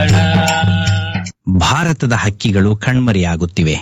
ಭಾರತದ ಹಕ್ಕಿಗಳು ಕಣ್ಮರೆಯಾಗುತ್ತಿವೆ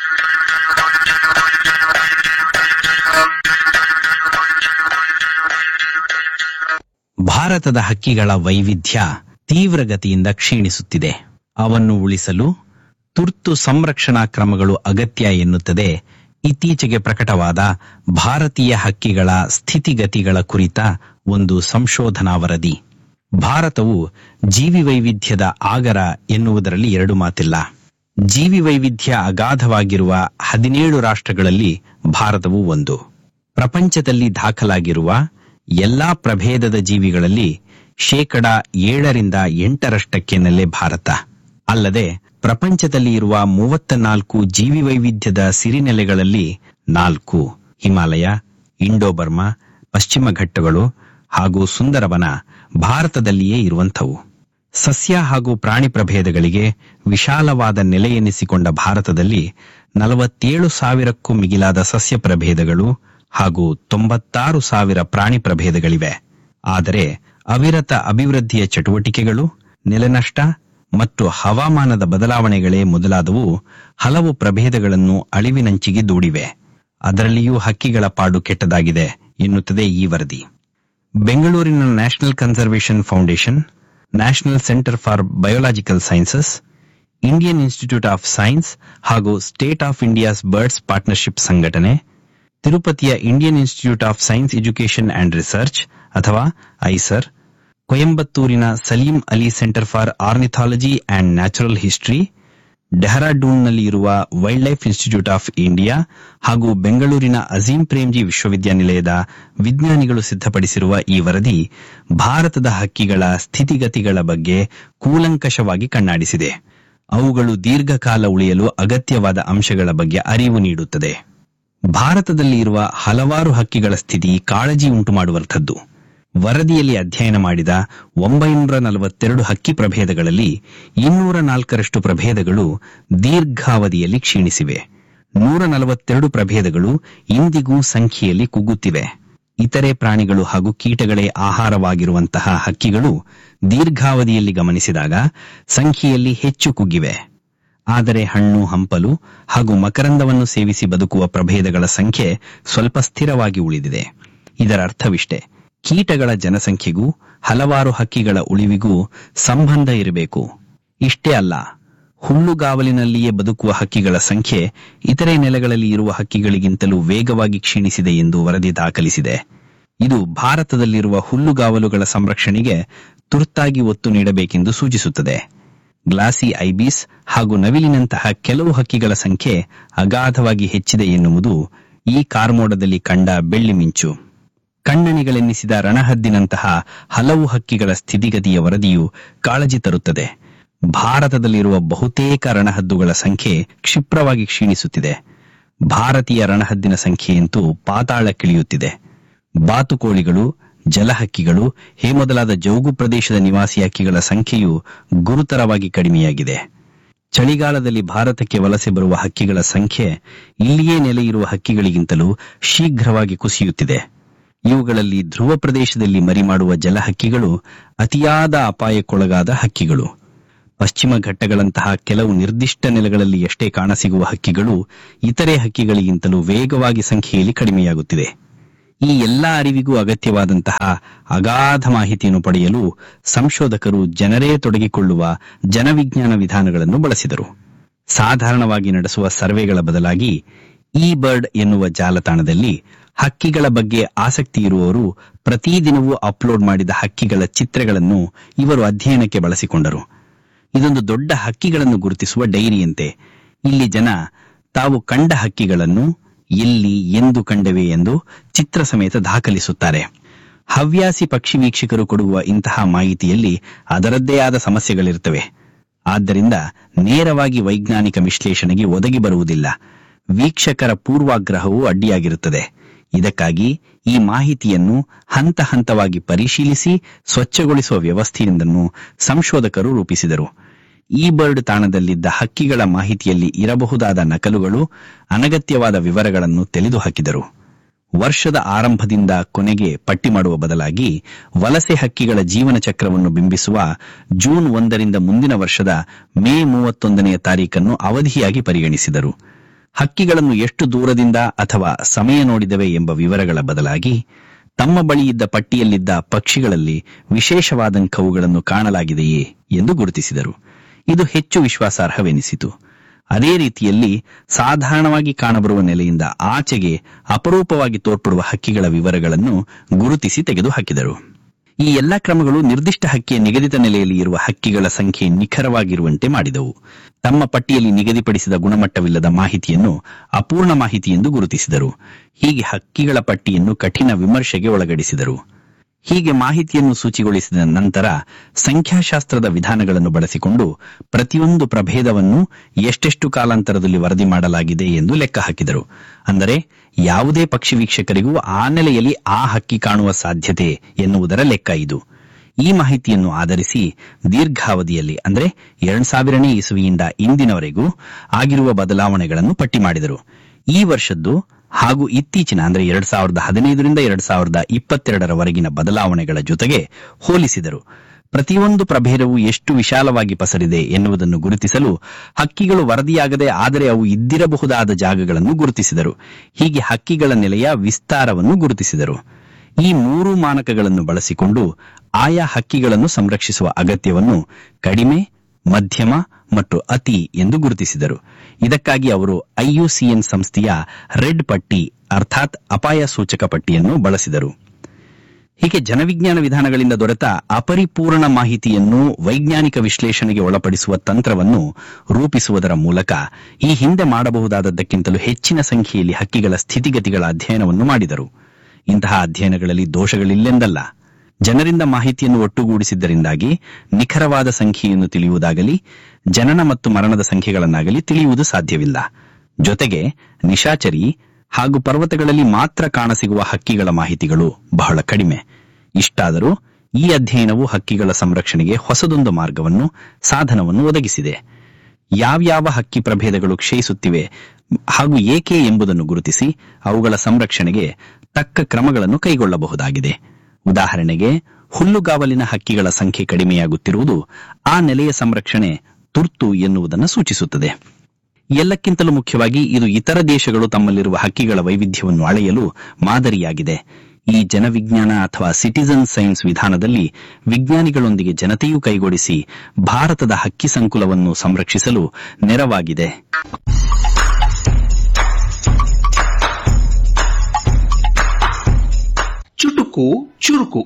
ಭಾರತದ ಹಕ್ಕಿಗಳ ವೈವಿಧ್ಯ ತೀವ್ರಗತಿಯಿಂದ ಕ್ಷೀಣಿಸುತ್ತಿದೆ ಅವನ್ನು ಉಳಿಸಲು ತುರ್ತು ಸಂರಕ್ಷಣಾ ಕ್ರಮಗಳು ಅಗತ್ಯ ಎನ್ನುತ್ತದೆ ಇತ್ತೀಚೆಗೆ ಪ್ರಕಟವಾದ ಭಾರತೀಯ ಹಕ್ಕಿಗಳ ಸ್ಥಿತಿಗತಿಗಳ ಕುರಿತ ಒಂದು ಸಂಶೋಧನಾ ವರದಿ ಭಾರತವು ಜೀವಿ ವೈವಿಧ್ಯದ ಆಗರ ಎನ್ನುವುದರಲ್ಲಿ ಎರಡು ಮಾತಿಲ್ಲ ಜೀವಿ ವೈವಿಧ್ಯ ಅಗಾಧವಾಗಿರುವ ಹದಿನೇಳು ರಾಷ್ಟ್ರಗಳಲ್ಲಿ ಭಾರತವು ಒಂದು ಪ್ರಪಂಚದಲ್ಲಿ ದಾಖಲಾಗಿರುವ ಎಲ್ಲಾ ಪ್ರಭೇದದ ಜೀವಿಗಳಲ್ಲಿ ಶೇಕಡ ಏಳರಿಂದ ಎಂಟರಷ್ಟಕ್ಕೆ ನೆಲೆ ಭಾರತ ಅಲ್ಲದೆ ಪ್ರಪಂಚದಲ್ಲಿ ಇರುವ ಮೂವತ್ತ ನಾಲ್ಕು ಜೀವಿ ವೈವಿಧ್ಯದ ಸಿರಿನೆಲೆಗಳಲ್ಲಿ ನಾಲ್ಕು ಹಿಮಾಲಯ ಇಂಡೋಬರ್ಮಾ ಪಶ್ಚಿಮ ಘಟ್ಟಗಳು ಹಾಗೂ ಸುಂದರವನ ಭಾರತದಲ್ಲಿಯೇ ಇರುವಂಥವು ಸಸ್ಯ ಹಾಗೂ ಪ್ರಾಣಿ ಪ್ರಭೇದಗಳಿಗೆ ವಿಶಾಲವಾದ ನೆಲೆ ಎನಿಸಿಕೊಂಡ ಭಾರತದಲ್ಲಿ ನಲವತ್ತೇಳು ಸಾವಿರಕ್ಕೂ ಮಿಗಿಲಾದ ಸಸ್ಯ ಪ್ರಭೇದಗಳು ಹಾಗೂ ತೊಂಬತ್ತಾರು ಸಾವಿರ ಪ್ರಾಣಿ ಪ್ರಭೇದಗಳಿವೆ ಆದರೆ ಅವಿರತ ಅಭಿವೃದ್ಧಿಯ ಚಟುವಟಿಕೆಗಳು ನೆಲನಷ್ಟ ಮತ್ತು ಹವಾಮಾನದ ಬದಲಾವಣೆಗಳೇ ಮೊದಲಾದವು ಹಲವು ಪ್ರಭೇದಗಳನ್ನು ಅಳಿವಿನಂಚಿಗೆ ದೂಡಿವೆ ಅದರಲ್ಲಿಯೂ ಹಕ್ಕಿಗಳ ಪಾಡು ಕೆಟ್ಟದಾಗಿದೆ ಎನ್ನುತ್ತದೆ ಈ ವರದಿ ಬೆಂಗಳೂರಿನ national conservation foundation national centre for biological sciences Indian institute of science ಹಾಗೂ state of India's birds partnership ಸಂಘಟನೆ ತಿರುಪತಿಯ Indian institute of science education and research ಅಥವಾ ಐಸರ್ ಕೊಯಂಬತ್ತೂರಿನ Salim Ali centre for ornithology and natural history ಡೆಹ್ರಾಡೂನ್ನಲ್ಲಿ ಇರುವ wildlife institute of India ಹಾಗೂ ಬೆಂಗಳೂರಿನ ಅಜೀಂ ಪ್ರೇಮ್ಜಿ ವಿಶ್ವವಿದ್ಯಾನಿಲಯದ ವಿಜ್ಞಾನಿಗಳು ಸಿದ್ಧಪಡಿಸಿರುವ ಈ ವರದಿ ಭಾರತದ ಹಕ್ಕಿಗಳ ಸ್ಥಿತಿಗತಿಗಳ ಬಗ್ಗೆ ಕೂಲಂಕಷವಾಗಿ ಕಣ್ಣಾಡಿಸಿದೆ ಅವುಗಳು ದೀರ್ಘಕಾಲ ಉಳಿಯಲು ಅಗತ್ಯವಾದ ಅಂಶಗಳ ಬಗ್ಗೆ ಅರಿವು ನೀಡುತ್ತದೆ ಭಾರತದಲ್ಲಿ ಇರುವ ಹಲವಾರು ಹಕ್ಕಿಗಳ ಸ್ಥಿತಿ ಕಾಳಜಿ ಉಂಟು ಮಾಡುವಂಥದ್ದು ವರದಿಯಲ್ಲಿ ಅಧ್ಯಯನ ಮಾಡಿದ ಒಂಬೈನೂರ ನಲವತ್ತೆರಡು ಹಕ್ಕಿ ಪ್ರಭೇದಗಳಲ್ಲಿ ಇನ್ನೂರ ನಾಲ್ಕರಷ್ಟು ಪ್ರಭೇದಗಳು ದೀರ್ಘಾವಧಿಯಲ್ಲಿ ಕ್ಷೀಣಿಸಿವೆ ನೂರ ನಲವತ್ತೆರಡು ಪ್ರಭೇದಗಳು ಇಂದಿಗೂ ಸಂಖ್ಯೆಯಲ್ಲಿ ಕುಗ್ಗುತ್ತಿವೆ ಇತರೆ ಪ್ರಾಣಿಗಳು ಹಾಗೂ ಕೀಟಗಳೇ ಆಹಾರವಾಗಿರುವಂತಹ ಹಕ್ಕಿಗಳು ದೀರ್ಘಾವಧಿಯಲ್ಲಿ ಗಮನಿಸಿದಾಗ ಸಂಖ್ಯೆಯಲ್ಲಿ ಹೆಚ್ಚು ಕುಗ್ಗಿವೆ ಆದರೆ ಹಣ್ಣು ಹಂಪಲು ಹಾಗೂ ಮಕರಂದವನ್ನು ಸೇವಿಸಿ ಬದುಕುವ ಪ್ರಭೇದಗಳ ಸಂಖ್ಯೆ ಸ್ವಲ್ಪ ಸ್ಥಿರವಾಗಿ ಉಳಿದಿದೆ ಇದರ ಅರ್ಥವಿಷ್ಟೆ ಕೀಟಗಳ ಜನಸಂಖ್ಯೆಗೂ ಹಲವಾರು ಹಕ್ಕಿಗಳ ಉಳಿವಿಗೂ ಸಂಬಂಧ ಇರಬೇಕು ಇಷ್ಟೇ ಅಲ್ಲ ಹುಲ್ಲುಗಾವಲಿನಲ್ಲಿಯೇ ಬದುಕುವ ಹಕ್ಕಿಗಳ ಸಂಖ್ಯೆ ಇತರೆ ನೆಲೆಗಳಲ್ಲಿ ಇರುವ ಹಕ್ಕಿಗಳಿಗಿಂತಲೂ ವೇಗವಾಗಿ ಕ್ಷೀಣಿಸಿದೆ ಎಂದು ವರದಿ ದಾಖಲಿಸಿದೆ ಇದು ಭಾರತದಲ್ಲಿರುವ ಹುಲ್ಲುಗಾವಲುಗಳ ಸಂರಕ್ಷಣೆಗೆ ತುರ್ತಾಗಿ ಒತ್ತು ನೀಡಬೇಕೆಂದು ಸೂಚಿಸುತ್ತದೆ ಗ್ಲಾಸಿ ಐಬೀಸ್ ಹಾಗೂ ನವಿಲಿನಂತಹ ಕೆಲವು ಹಕ್ಕಿಗಳ ಸಂಖ್ಯೆ ಅಗಾಧವಾಗಿ ಹೆಚ್ಚಿದೆ ಎನ್ನುವುದು ಈ ಕಾರ್ಮೋಡದಲ್ಲಿ ಕಂಡ ಬೆಳ್ಳಿ ಮಿಂಚು ಕಣ್ಣಣಿಗಳೆನ್ನಿಸಿದ ರಣಹದ್ದಿನಂತಹ ಹಲವು ಹಕ್ಕಿಗಳ ಸ್ಥಿತಿಗತಿಯ ವರದಿಯು ಕಾಳಜಿ ತರುತ್ತದೆ ಭಾರತದಲ್ಲಿರುವ ಬಹುತೇಕ ರಣಹದ್ದುಗಳ ಸಂಖ್ಯೆ ಕ್ಷಿಪ್ರವಾಗಿ ಕ್ಷೀಣಿಸುತ್ತಿದೆ ಭಾರತೀಯ ರಣಹದ್ದಿನ ಸಂಖ್ಯೆಯಂತೂ ಪಾತಾಳಕ್ಕಿಳಿಯುತ್ತಿದೆ ಬಾತುಕೋಳಿಗಳು ಜಲಹಕ್ಕಿಗಳು ಹೇ ಮೊದಲಾದ ಜೌಗು ಪ್ರದೇಶದ ನಿವಾಸಿ ಹಕ್ಕಿಗಳ ಸಂಖ್ಯೆಯು ಗುರುತರವಾಗಿ ಕಡಿಮೆಯಾಗಿದೆ ಚಳಿಗಾಲದಲ್ಲಿ ಭಾರತಕ್ಕೆ ವಲಸೆ ಬರುವ ಹಕ್ಕಿಗಳ ಸಂಖ್ಯೆ ಇಲ್ಲಿಯೇ ನೆಲೆಯಿರುವ ಹಕ್ಕಿಗಳಿಗಿಂತಲೂ ಶೀಘ್ರವಾಗಿ ಕುಸಿಯುತ್ತಿದೆ ಇವುಗಳಲ್ಲಿ ಧ್ರುವ ಪ್ರದೇಶದಲ್ಲಿ ಮರಿಮಾಡುವ ಜಲಹಕ್ಕಿಗಳು ಅತಿಯಾದ ಅಪಾಯಕ್ಕೊಳಗಾದ ಹಕ್ಕಿಗಳು ಪಶ್ಚಿಮ ಘಟ್ಟಗಳಂತಹ ಕೆಲವು ನಿರ್ದಿಷ್ಟ ನೆಲೆಗಳಲ್ಲಿ ಎಷ್ಟೇ ಕಾಣಸಿಗುವ ಹಕ್ಕಿಗಳು ಇತರೆ ಹಕ್ಕಿಗಳಿಗಿಂತಲೂ ವೇಗವಾಗಿ ಸಂಖ್ಯೆಯಲ್ಲಿ ಕಡಿಮೆಯಾಗುತ್ತಿದೆ ಈ ಎಲ್ಲ ಅರಿವಿಗೂ ಅಗತ್ಯವಾದಂತಹ ಅಗಾಧ ಮಾಹಿತಿಯನ್ನು ಪಡೆಯಲು ಸಂಶೋಧಕರು ಜನರೇ ತೊಡಗಿಕೊಳ್ಳುವ ಜನವಿಜ್ಞಾನ ವಿಧಾನಗಳನ್ನು ಬಳಸಿದರು ಸಾಧಾರಣವಾಗಿ ನಡೆಸುವ ಸರ್ವೆಗಳ ಬದಲಾಗಿ ಇ ಬರ್ಡ್ ಎನ್ನುವ ಜಾಲತಾಣದಲ್ಲಿ ಹಕ್ಕಿಗಳ ಬಗ್ಗೆ ಆಸಕ್ತಿ ಇರುವವರು ಪ್ರತಿದಿನವೂ ಅಪ್ಲೋಡ್ ಮಾಡಿದ ಹಕ್ಕಿಗಳ ಚಿತ್ರಗಳನ್ನು ಇವರು ಅಧ್ಯಯನಕ್ಕೆ ಬಳಸಿಕೊಂಡರು ಇದೊಂದು ದೊಡ್ಡ ಹಕ್ಕಿಗಳನ್ನು ಗುರುತಿಸುವ ಡೈರಿಯಂತೆ ಇಲ್ಲಿ ಜನ ತಾವು ಕಂಡ ಹಕ್ಕಿಗಳನ್ನು ಎಲ್ಲಿ ಎಂದು ಕಂಡವೆ ಎಂದು ಚಿತ್ರ ಸಮೇತ ದಾಖಲಿಸುತ್ತಾರೆ ಹವ್ಯಾಸಿ ಪಕ್ಷಿ ವೀಕ್ಷಕರು ಕೊಡುವ ಇಂತಹ ಮಾಹಿತಿಯಲ್ಲಿ ಅದರದ್ದೇ ಆದ ಸಮಸ್ಯೆಗಳಿರ್ತವೆ ಆದ್ದರಿಂದ ನೇರವಾಗಿ ವೈಜ್ಞಾನಿಕ ವಿಶ್ಲೇಷಣೆಗೆ ಒದಗಿ ಬರುವುದಿಲ್ಲ ವೀಕ್ಷಕರ ಪೂರ್ವಾಗ್ರಹವು ಅಡ್ಡಿಯಾಗಿರುತ್ತದೆ ಇದಕ್ಕಾಗಿ ಈ ಮಾಹಿತಿಯನ್ನು ಹಂತ ಹಂತವಾಗಿ ಪರಿಶೀಲಿಸಿ ಸ್ವಚ್ಛಗೊಳಿಸುವ ವ್ಯವಸ್ಥೆಯೊಂದನ್ನು ಸಂಶೋಧಕರು ರೂಪಿಸಿದರು ಈ ಬರ್ಡ್ ತಾಣದಲ್ಲಿದ್ದ ಹಕ್ಕಿಗಳ ಮಾಹಿತಿಯಲ್ಲಿ ಇರಬಹುದಾದ ನಕಲುಗಳು ಅನಗತ್ಯವಾದ ವಿವರಗಳನ್ನು ತೆಗೆದುಹಾಕಿದರು ವರ್ಷದ ಆರಂಭದಿಂದ ಕೊನೆಗೆ ಪಟ್ಟಿ ಮಾಡುವ ಬದಲಾಗಿ ವಲಸೆ ಹಕ್ಕಿಗಳ ಜೀವನ ಚಕ್ರವನ್ನು ಬಿಂಬಿಸುವ ಜೂನ್ ಒಂದರಿಂದ ಮುಂದಿನ ವರ್ಷದ ಮೇ ಮೂವತ್ತೊಂದನೆಯ ತಾರೀಖನ್ನು ಅವಧಿಯಾಗಿ ಪರಿಗಣಿಸಿದರು ಹಕ್ಕಿಗಳನ್ನು ಎಷ್ಟು ದೂರದಿಂದ ಅಥವಾ ಸಮಯ ನೋಡಿದವೆ ಎಂಬ ವಿವರಗಳ ಬದಲಾಗಿ ತಮ್ಮ ಬಳಿ ಇದ್ದ ಪಟ್ಟಿಯಲ್ಲಿದ್ದ ಪಕ್ಷಿಗಳಲ್ಲಿ ವಿಶೇಷವಾದಂಥವುಗಳನ್ನು ಕಾಣಲಾಗಿದೆಯೇ ಎಂದು ಗುರುತಿಸಿದರು ಇದು ಹೆಚ್ಚು ವಿಶ್ವಾಸಾರ್ಹವೆನಿಸಿತು ಅದೇ ರೀತಿಯಲ್ಲಿ ಸಾಧಾರಣವಾಗಿ ಕಾಣಬರುವ ನೆಲೆಯಿಂದ ಆಚೆಗೆ ಅಪರೂಪವಾಗಿ ತೋರ್ಪಡುವ ಹಕ್ಕಿಗಳ ವಿವರಗಳನ್ನು ಗುರುತಿಸಿ ತೆಗೆದುಹಾಕಿದರು ಈ ಎಲ್ಲಾ ಕ್ರಮಗಳು ನಿರ್ದಿಷ್ಟ ಹಕ್ಕಿಯ ನಿಗದಿತ ನೆಲೆಯಲ್ಲಿ ಇರುವ ಹಕ್ಕಿಗಳ ಸಂಖ್ಯೆ ನಿಖರವಾಗಿರುವಂತೆ ಮಾಡಿದವು ತಮ್ಮ ಪಟ್ಟಿಯಲ್ಲಿ ನಿಗದಿಪಡಿಸಿದ ಗುಣಮಟ್ಟವಿಲ್ಲದ ಮಾಹಿತಿಯನ್ನು ಅಪೂರ್ಣ ಮಾಹಿತಿ ಎಂದು ಗುರುತಿಸಿದರು ಹೀಗೆ ಹಕ್ಕಿಗಳ ಪಟ್ಟಿಯನ್ನು ಕಠಿಣ ವಿಮರ್ಶೆಗೆ ಒಳಗಡಿಸಿದರು ಹೀಗೆ ಮಾಹಿತಿಯನ್ನು ಸೂಚಿಗೊಳಿಸಿದ ನಂತರ ಸಂಖ್ಯಾಶಾಸ್ತ್ರದ ವಿಧಾನಗಳನ್ನು ಬಳಸಿಕೊಂಡು ಪ್ರತಿಯೊಂದು ಪ್ರಭೇದವನ್ನು ಎಷ್ಟೆಷ್ಟು ಕಾಲಾಂತರದಲ್ಲಿ ವರದಿ ಮಾಡಲಾಗಿದೆ ಎಂದು ಲೆಕ್ಕ ಹಾಕಿದರು ಅಂದರೆ ಯಾವುದೇ ಪಕ್ಷಿ ವೀಕ್ಷಕರಿಗೂ ಆ ನೆಲೆಯಲ್ಲಿ ಆ ಹಕ್ಕಿ ಕಾಣುವ ಸಾಧ್ಯತೆ ಎನ್ನುವುದರ ಲೆಕ್ಕ ಇದು ಈ ಮಾಹಿತಿಯನ್ನು ಆಧರಿಸಿ ದೀರ್ಘಾವಧಿಯಲ್ಲಿ ಅಂದರೆ ಎರಡ್ ಸಾವಿರನೇ ಇಸುವಿಯಿಂದ ಇಂದಿನವರೆಗೂ ಆಗಿರುವ ಬದಲಾವಣೆಗಳನ್ನು ಪಟ್ಟಿ ಮಾಡಿದರು ಈ ವರ್ಷದ್ದು ಹಾಗೂ ಇತ್ತೀಚಿನ ಅಂದರೆ ಎರಡ್ ಸಾವಿರದ ಹದಿನೈದರಿಂದ ಎರಡ್ ಸಾವಿರದ ಇಪ್ಪತ್ತೆರಡರವರೆಗಿನ ಬದಲಾವಣೆಗಳ ಜೊತೆಗೆ ಹೋಲಿಸಿದರು ಪ್ರತಿಯೊಂದು ಪ್ರಭೇದವು ಎಷ್ಟು ವಿಶಾಲವಾಗಿ ಪಸರಿದೆ ಎನ್ನುವುದನ್ನು ಗುರುತಿಸಲು ಹಕ್ಕಿಗಳು ವರದಿಯಾಗದೆ ಆದರೆ ಅವು ಇದ್ದಿರಬಹುದಾದ ಜಾಗಗಳನ್ನು ಗುರುತಿಸಿದರು ಹೀಗೆ ಹಕ್ಕಿಗಳ ನೆಲೆಯ ವಿಸ್ತಾರವನ್ನು ಗುರುತಿಸಿದರು ಈ ಮೂರು ಮಾನಕಗಳನ್ನು ಬಳಸಿಕೊಂಡು ಆಯಾ ಹಕ್ಕಿಗಳನ್ನು ಸಂರಕ್ಷಿಸುವ ಅಗತ್ಯವನ್ನು ಕಡಿಮೆ ಮಧ್ಯಮ ಮತ್ತು ಅತಿ ಎಂದು ಗುರುತಿಸಿದರು ಇದಕ್ಕಾಗಿ ಅವರು ಐಯುಸಿಎನ್ ಸಂಸ್ಥೆಯ ರೆಡ್ ಪಟ್ಟಿ ಅರ್ಥಾತ್ ಅಪಾಯ ಸೂಚಕ ಪಟ್ಟಿಯನ್ನು ಬಳಸಿದರು ಹೀಗೆ ಜನವಿಜ್ಞಾನ ವಿಧಾನಗಳಿಂದ ದೊರೆತ ಅಪರಿಪೂರ್ಣ ಮಾಹಿತಿಯನ್ನು ವೈಜ್ಞಾನಿಕ ವಿಶ್ಲೇಷಣೆಗೆ ಒಳಪಡಿಸುವ ತಂತ್ರವನ್ನು ರೂಪಿಸುವುದರ ಮೂಲಕ ಈ ಹಿಂದೆ ಮಾಡಬಹುದಾದದ್ದಕ್ಕಿಂತಲೂ ಹೆಚ್ಚಿನ ಸಂಖ್ಯೆಯಲ್ಲಿ ಹಕ್ಕಿಗಳ ಸ್ಥಿತಿಗತಿಗಳ ಅಧ್ಯಯನವನ್ನು ಮಾಡಿದರು ಇಂತಹ ಅಧ್ಯಯನಗಳಲ್ಲಿ ದೋಷಗಳಿಲ್ಲೆಂದಲ್ಲ ಜನರಿಂದ ಮಾಹಿತಿಯನ್ನು ಒಟ್ಟುಗೂಡಿಸಿದ್ದರಿಂದಾಗಿ ನಿಖರವಾದ ಸಂಖ್ಯೆಯನ್ನು ತಿಳಿಯುವುದಾಗಲಿ ಜನನ ಮತ್ತು ಮರಣದ ಸಂಖ್ಯೆಗಳನ್ನಾಗಲಿ ತಿಳಿಯುವುದು ಸಾಧ್ಯವಿಲ್ಲ ಜೊತೆಗೆ ನಿಶಾಚರಿ ಹಾಗೂ ಪರ್ವತಗಳಲ್ಲಿ ಮಾತ್ರ ಕಾಣಸಿಗುವ ಹಕ್ಕಿಗಳ ಮಾಹಿತಿಗಳು ಬಹಳ ಕಡಿಮೆ ಇಷ್ಟಾದರೂ ಈ ಅಧ್ಯಯನವು ಹಕ್ಕಿಗಳ ಸಂರಕ್ಷಣೆಗೆ ಹೊಸದೊಂದು ಮಾರ್ಗವನ್ನು ಸಾಧನವನ್ನು ಒದಗಿಸಿದೆ ಯಾವ್ಯಾವ ಹಕ್ಕಿ ಪ್ರಭೇದಗಳು ಕ್ಷಯಿಸುತ್ತಿವೆ ಹಾಗೂ ಏಕೆ ಎಂಬುದನ್ನು ಗುರುತಿಸಿ ಅವುಗಳ ಸಂರಕ್ಷಣೆಗೆ ತಕ್ಕ ಕ್ರಮಗಳನ್ನು ಕೈಗೊಳ್ಳಬಹುದಾಗಿದೆ ಉದಾಹರಣೆಗೆ ಹುಲ್ಲುಗಾವಲಿನ ಹಕ್ಕಿಗಳ ಸಂಖ್ಯೆ ಕಡಿಮೆಯಾಗುತ್ತಿರುವುದು ಆ ನೆಲೆಯ ಸಂರಕ್ಷಣೆ ತುರ್ತು ಎನ್ನುವುದನ್ನು ಸೂಚಿಸುತ್ತದೆ ಎಲ್ಲಕ್ಕಿಂತಲೂ ಮುಖ್ಯವಾಗಿ ಇದು ಇತರ ದೇಶಗಳು ತಮ್ಮಲ್ಲಿರುವ ಹಕ್ಕಿಗಳ ವೈವಿಧ್ಯವನ್ನು ಅಳೆಯಲು ಮಾದರಿಯಾಗಿದೆ ಈ ಜನವಿಜ್ಞಾನ ಅಥವಾ ಸಿಟಿಸನ್ ಸೈನ್ಸ್ ವಿಧಾನದಲ್ಲಿ ವಿಜ್ಞಾನಿಗಳೊಂದಿಗೆ ಜನತೆಯೂ ಕೈಗೂಡಿಸಿ ಭಾರತದ ಹಕ್ಕಿ ಸಂಕುಲವನ್ನು ಸಂರಕ್ಷಿಸಲು ನೆರವಾಗಿದೆ ಚುಟುಕು ಚುರುಕು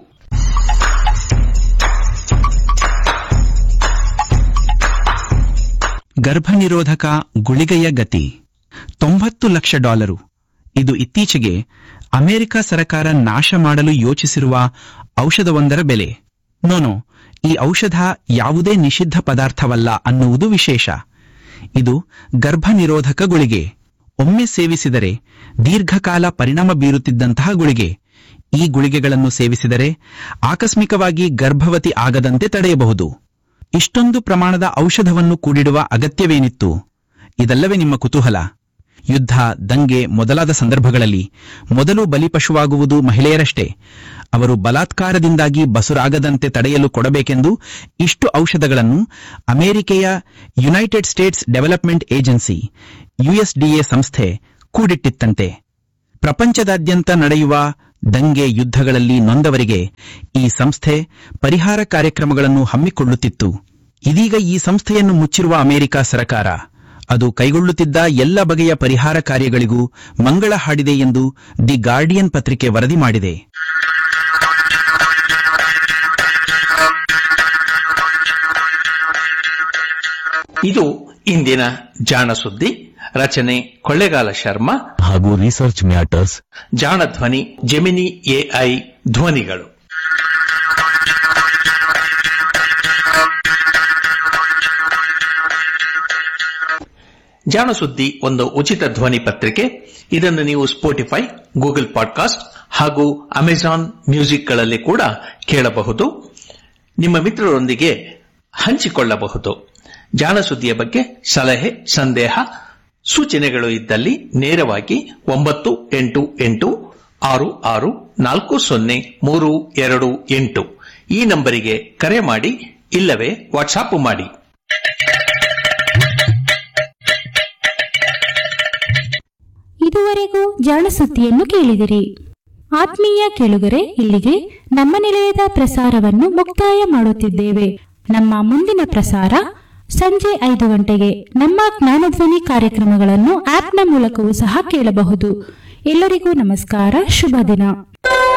ಗರ್ಭನಿರೋಧಕ ಗುಳಿಗೆಯ ಗತಿ ತೊಂಬತ್ತು ಲಕ್ಷ ಡಾಲರು ಇದು ಇತ್ತೀಚೆಗೆ ಅಮೆರಿಕ ಸರ್ಕಾರ ನಾಶ ಮಾಡಲು ಯೋಚಿಸಿರುವ ಔಷಧವೊಂದರ ಬೆಲೆ ನೋನೋ ಈ ಔಷಧ ಯಾವುದೇ ನಿಷಿದ್ಧ ಪದಾರ್ಥವಲ್ಲ ಅನ್ನುವುದು ವಿಶೇಷ ಇದು ಗರ್ಭನಿರೋಧಕ ಗುಳಿಗೆ ಒಮ್ಮೆ ಸೇವಿಸಿದರೆ ದೀರ್ಘಕಾಲ ಪರಿಣಾಮ ಬೀರುತ್ತಿದ್ದಂತಹ ಗುಳಿಗೆ ಈ ಗುಳಿಗೆಗಳನ್ನು ಸೇವಿಸಿದರೆ ಆಕಸ್ಮಿಕವಾಗಿ ಗರ್ಭವತಿ ಆಗದಂತೆ ತಡೆಯಬಹುದು ಇಷ್ಟೊಂದು ಪ್ರಮಾಣದ ಔಷಧವನ್ನು ಕೂಡಿಡುವ ಅಗತ್ಯವೇನಿತ್ತು ಇದಲ್ಲವೇ ನಿಮ್ಮ ಕುತೂಹಲ ಯುದ್ಧ ದಂಗೆ ಮೊದಲಾದ ಸಂದರ್ಭಗಳಲ್ಲಿ ಮೊದಲು ಬಲಿಪಶುವಾಗುವುದು ಮಹಿಳೆಯರಷ್ಟೇ ಅವರು ಬಲಾತ್ಕಾರದಿಂದಾಗಿ ಬಸುರಾಗದಂತೆ ತಡೆಯಲು ಕೊಡಬೇಕೆಂದು ಇಷ್ಟು ಔಷಧಗಳನ್ನು ಅಮೆರಿಕೆಯ United States development agency USDA ಸಂಸ್ಥೆ ಕೂಡಿಟ್ಟಿತ್ತಂತೆ ಪ್ರಪಂಚದಾದ್ಯಂತ ನಡೆಯುವ ದಂಗೆ ಯುದ್ಧಗಳಲ್ಲಿ ನೊಂದವರಿಗೆ ಈ ಸಂಸ್ಥೆ ಪರಿಹಾರ ಕಾರ್ಯಕ್ರಮಗಳನ್ನು ಹಮ್ಮಿಕೊಳ್ಳುತ್ತಿತ್ತು ಇದೀಗ ಈ ಸಂಸ್ಥೆಯನ್ನು ಮುಚ್ಚಿರುವ ಅಮೆರಿಕ ಸರ್ಕಾರ ಅದು ಕೈಗೊಳ್ಳುತ್ತಿದ್ದ ಎಲ್ಲ ಬಗೆಯ ಪರಿಹಾರ ಕಾರ್ಯಗಳಿಗೂ ಮಂಗಳ ಹಾಡಿದೆ ಎಂದು ದಿ ಗಾರ್ಡಿಯನ್ ಪತ್ರಿಕೆ ವರದಿ ಮಾಡಿದೆ ಇದು ಇಂದಿನ ಜಾಣ ಸುದ್ದಿ ರಚನೆ ಕೊಳ್ಳೆಗಾಲ ಶರ್ಮಾ ಹಾಗೂ ರಿಸರ್ಚ್ ಮ್ಯಾಟರ್ಸ್ ಜಾಣ ಧ್ವನಿ ಜೆಮಿನಿ ಎಐ ಧ್ವನಿಗಳು ಜಾಣ ಸುದ್ದಿ ಒಂದು ಉಚಿತ ಧ್ವನಿ ಪತ್ರಿಕೆ ಇದನ್ನು ನೀವು ಸ್ಪೋಟಿಫೈ ಗೂಗಲ್ ಪಾಡ್ಕಾಸ್ಟ್ ಹಾಗೂ ಅಮೆಜಾನ್ ಮ್ಯೂಸಿಕ್ಗಳಲ್ಲಿ ಕೂಡ ಕೇಳಬಹುದು ನಿಮ್ಮ ಮಿತ್ರರೊಂದಿಗೆ ಹಂಚಿಕೊಳ್ಳಬಹುದು ಜಾಣ ಸುದ್ದಿಯ ಬಗ್ಗೆ ಸಲಹೆ ಸಂದೇಹ ಸೂಚನೆಗಳು ಇದ್ದಲ್ಲಿ ನೇರವಾಗಿ ಒಂಬತ್ತು ಎಂಟು ಎಂಟು ಆರು ಆರು ನಾಲ್ಕು ಸೊನ್ನೆ ಮೂರು ಎರಡು ಎಂಟು ಈ ನಂಬರಿಗೆ ಕರೆ ಮಾಡಿ ಇಲ್ಲವೇ ವಾಟ್ಸಾಪ್ ಮಾಡಿ ಇದುವರೆಗೂ ಜಾಣಸುದ್ದಿಯನ್ನು ಕೇಳಿದಿರಿ ಆತ್ಮೀಯ ಕೇಳುಗರೆ ಇಲ್ಲಿಗೆ ನಮ್ಮ ನಿಲಯದ ಪ್ರಸಾರವನ್ನು ಮುಕ್ತಾಯ ಮಾಡುತ್ತಿದ್ದೇವೆ ನಮ್ಮ ಮುಂದಿನ ಪ್ರಸಾರ ಸಂಜೆ ಐದು ಗಂಟೆಗೆ ನಮ್ಮ ಜ್ಞಾನಧ್ವನಿ ಕಾರ್ಯಕ್ರಮಗಳನ್ನು ಆಪ್ನ ಮೂಲಕವೂ ಸಹ ಕೇಳಬಹುದು ಎಲ್ಲರಿಗೂ ನಮಸ್ಕಾರ ಶುಭ ದಿನ